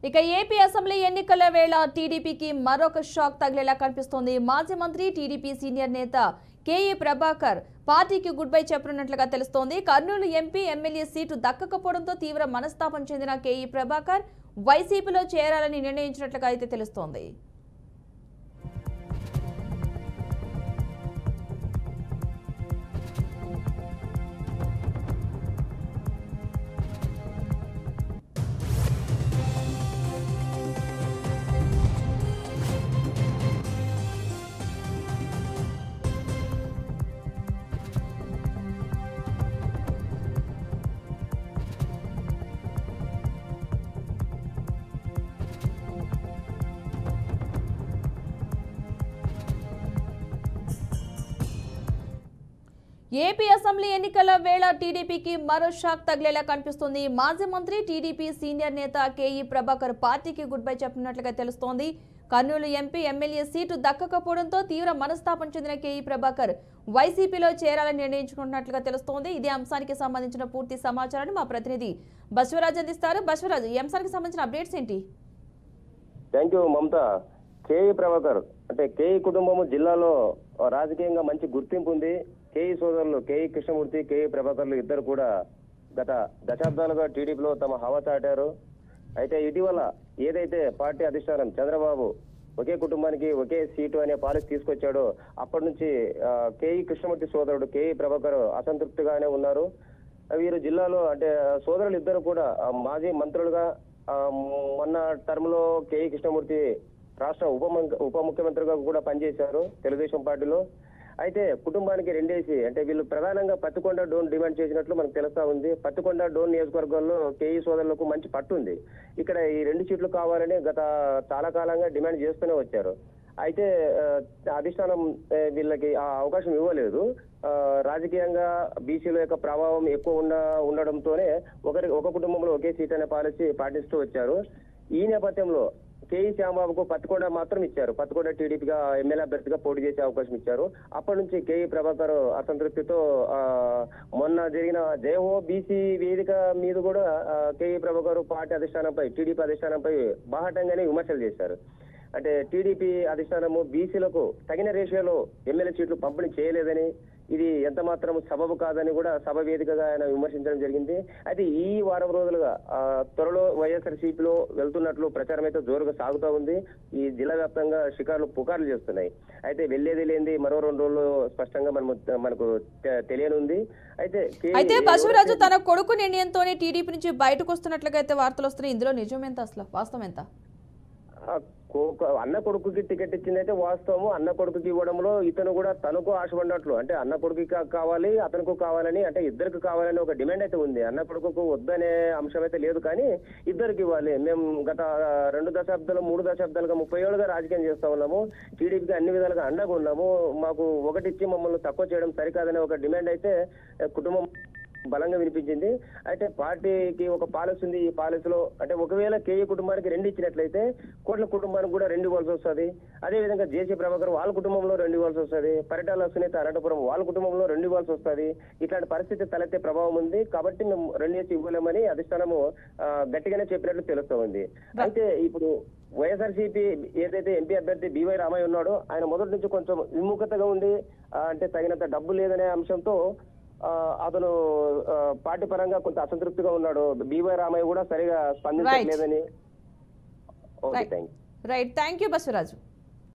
ఇక AP assembly ఎన్నికల వేళ టీడీపీకి మరొక షాక్ తగిలేలా కనిపిస్తోంది మాజీ మంత్రి టీడీపీ సీనియర్ నేత కేఈ ప్రభాకర్ పార్టీకి గుడ్ బై చెప్పనున్నట్లుగా తెలుస్తోంది కర్నూలు ఎంపీ ఎమ్మెల్యే సీటు దక్కకపోవడంతో తీవ్ర మనస్తాపం చెందిన కేఈ ప్రభాకర్ వైసీపీలో చేరాలని నిర్ణయించినట్లుగా అయితే తెలుస్తోంది ఏపీ అసెంబ్లీ ఎన్నికల వేళ టీడీపీకి మరో షాక్ తగిలేలా కనిపిస్తుంది మాజీ మంత్రి టీడీపీ సీనియర్ నేత కేఈ ప్రభాకర్ పార్టీకి గుడ్ బై చెప్పినట్లుగా తెలుస్తోంది కర్నూలు ఎంపీ ఎమ్మెల్యే సీటు దక్కకపోవడంతో తీవ్ర మనస్తాపం చెందిన కేఈ ప్రభాకర్ వైసీపీలో చేరాలని నిర్ణయించుకున్నట్లుగా తెలుస్తోంది ఇదే అంశానికి సంబంధించిన పూర్తి సమాచారాన్ని మా ప్రతినిధి బసవరాజు అందిస్తారు బసవరాజు ఈ అంశానికి సంబంధించిన అప్డేట్స్ ఏంటి thank you Mamata KE Prabhakar అంటే కేఈ కుటుంబము జిల్లాలో రాజకీయంగా మంచి గుర్తింపు ఉంది కేఈ సోదరులు కేఈ కృష్ణమూర్తి కేఈ ప్రభాకర్లు ఇద్దరు కూడా గత దశాబ్దాలుగా టీడీపీలో తమ హవా చాటారు అయితే ఇటీవల ఏదైతే పార్టీ అధిష్టానం చంద్రబాబు ఒకే కుటుంబానికి ఒకే సీటు అనే పాలసీ తీసుకొచ్చాడో అప్పటి నుంచి ఆ, కేఈ కృష్ణమూర్తి సోదరుడు కేఈ ప్రభాకర్ అసంతృప్తిగానే ఉన్నారు వీరు జిల్లాలో అంటే సోదరులు ఇద్దరు కూడా ఆ, మాజీ మంత్రులుగా ఆ, మొన్న టర్మ్ లో కేఈ కృష్ణమూర్తి రాష్ట్ర ఉప మం- ఉప ముఖ్యమంత్రిగా కూడా పనిచేశారు తెలుగుదేశం పార్టీలో అయితే కుటుంబానికి రెండేసి అంటే వీళ్ళు ప్రధానంగా పత్తికొండ డోన్ డిమాండ్ చేసినట్లు మనకు తెలుస్తా ఉంది పత్తికొండ డోన్ నియోజకవర్గంలో కేఈ సోదరులకు మంచి పట్టు ఉంది ఇక్కడ ఈ రెండు సీట్లు కావాలని గత చాలా కాలంగా డిమాండ్ చేస్తూనే వచ్చారు అయితే ఆ, అధిష్టానం ఆ, వీళ్ళకి ఆ అవకాశం ఇవ్వలేదు ఆ, రాజకీయంగా బీసీల యొక్క ప్రభావం ఎక్కువ ఉన్న ఉండడంతోనే ఒకరి ఒక కుటుంబంలో ఒకే సీట్ అనే పాలసీ పాటిస్తూ వచ్చారు ఈ నేపథ్యంలో కేఈ శ్యాంబాబుకు పత్తికొండ మాత్రం ఇచ్చారు పత్తికొండ టీడీపీగా ఎమ్మెల్యే అభ్యర్థిగా పోటీ చేసే అవకాశం ఇచ్చారు అప్పటి నుంచి కేఈ ప్రభాకర్ అసంతృప్తితో ఆ, మొన్న జరిగిన జయహో బీసీ వేదిక మీద కూడా ఆ, కేఈ ప్రభాకర్ పార్టీ అధిష్టానంపై టీడీపీ అధిష్టానంపై బాహటంగానే విమర్శలు చేశారు అంటే టీడీపీ అధిష్టానము బీసీలకు తగిన రేషియోలో ఎమ్మెల్యే సీట్లు పంపిణీ చేయలేదని ఇది ఎంత మాత్రం సబబు కాదని కూడా సభ వేదికగా ఆయన విమర్శించడం జరిగింది అయితే ఈ వారం రోజులుగా ఆ, త్వరలో వైఎస్ఆర్ సిపిలో వెళ్తున్నట్లు ప్రచారం అయితే జోరుగా సాగుతూ ఉంది ఈ జిల్లా వ్యాప్తంగా షికారులు పుకార్లు చేస్తున్నాయి అయితే వెళ్లేది లేనిది మరో రెండు రోజులు స్పష్టంగా మనము మనకు తె- తెలియనుంది అయితే కే- అయితే బసవరాజు తన కొడుకు నిర్ణయంతోనే టీడీపీ నుంచి బయటకు వస్తున్నట్లుగా అయితే వార్తలు వస్తున్నాయి ఇందులో నిజం ఎంత అసలు వాస్తవం ఎంత ఆ కో- అన్న కొడుకుకి టికెట్ ఇచ్చిందైతే వాస్తవము అన్న కొడుకుకి ఇవ్వడంలో ఇతను కూడా తనకు ఆశపడినట్లు అంటే అన్న కొడుకుకి కా- కావాలి అతనికి కావాలని అంటే ఇద్దరికి కావాలని ఒక డిమాండ్ అయితే ఉంది అన్న కొడుకుకు వద్దనే అంశం అయితే లేదు కానీ ఇద్దరికి ఇవ్వాలి మేము గత రెండు దశాబ్దాలు మూడు దశాబ్దాలుగా ముప్పై ఏళ్ళుగా రాజకీయం చేస్తా ఉన్నాము టీడీపీకి అన్ని విధాలుగా అండగా ఉన్నాము మాకు ఒకటి ఇచ్చి మమ్మల్ని తక్కువ చేయడం సరికాదనే ఒక డిమాండ్ అయితే ఆ, కుటుంబం బలంగా వినిపించింది అయితే పార్టీకి ఒక పాలసీ ఉంది ఈ పాలసీలో అంటే ఒకవేళ కేఏ కుటుంబానికి రెండు ఇచ్చినట్లయితే కోట్ల కుటుంబానికి కూడా రెండు ఇవ్వాల్సి వస్తుంది అదే విధంగా జేసీ ప్రభాకర్ వాళ్ళ కుటుంబంలో రెండు ఇవ్వాల్సి వస్తుంది పరిటాల సునీత అనంతపురం వాళ్ళ కుటుంబంలో రెండు ఇవ్వాల్సి వస్తుంది ఇట్లాంటి పరిస్థితి తలెత్తే ప్రభావం ఉంది కాబట్టి మేము రెండు వేసి ఇవ్వలేమని అధిష్టానము ఆ, గట్టిగానే చెప్పినట్లు తెలుస్తా ఉంది అయితే ఇప్పుడు వైఎస్ఆర్సీపీ ఏదైతే ఎంపీ అభ్యర్థి బివై రామయ్య ఉన్నాడో ఆయన మొదటి నుంచి కొంచెం విముఖతగా ఉండి ఆ, అంటే తగినంత డబ్బు లేదనే అంశంతో ఆ, అతను ఆ, పార్టీ పరంగా కొంత అసంతృప్తిగా ఉన్నాడు బీవై రామయ్య కూడా సరిగా స్పందించలేదని okay Right. Thank right thank you Basavaraju